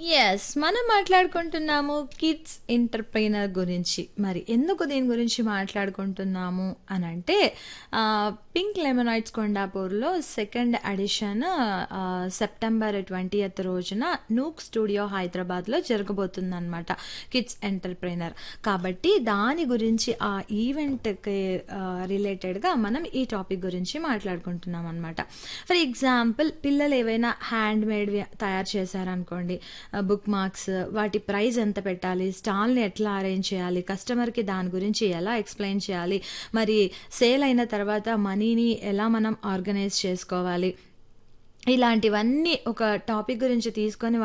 Yes. మనం మాట్లాడుకుంటున్నాము kids entrepreneur గురించి. మరి ఎందుకు దీని గురించి మాట్లాడుకుంటున్నాము అనంటే ఆహ్, పింక్ లెమనాయిడ్స్ కొండాపూర్‌లో సెకండ్ ఎడిషన్ ఆహ్, సెప్టెంబర్ 20థ్ రోజున నూక్ స్టూడియో హైదరాబాద్‌లో జరగబోతుందనమాట. Kids entrepreneur. కాబట్టి దాని గురించి ఆ ఈవెంట్‌కి ఆహ్, రిలేటెడ్‌గా మనం ఈ టాపిక్ గురించి మాట్లాడుకుంటున్నామనమాట. ఫర్ ఎగ్జాంపుల్ పిల్లలు ఏవైనా హ్యాండ్‌మేడ్‌వి తయారు చేశారనుకోండి. ఆహ్, బుక్ మార్క్స్ వాటి ప్రైస్ ఎంత పెట్టాలి? స్టాల్‌ని ఎట్లా అరేంజ్ చేయాలి? కస్టమర్‌కి దాని గురించి ఎలా ఎక్స్‌ప్లెయిన్ చేయాలి? మరి సేల్ అయిన తర్వాత మనీని ఎలా మనం ఆర్గనైజ్ చేసుకోవాలి? ఇలాంటివన్నీ ఒక టాపిక్ గురించి తీసుకొని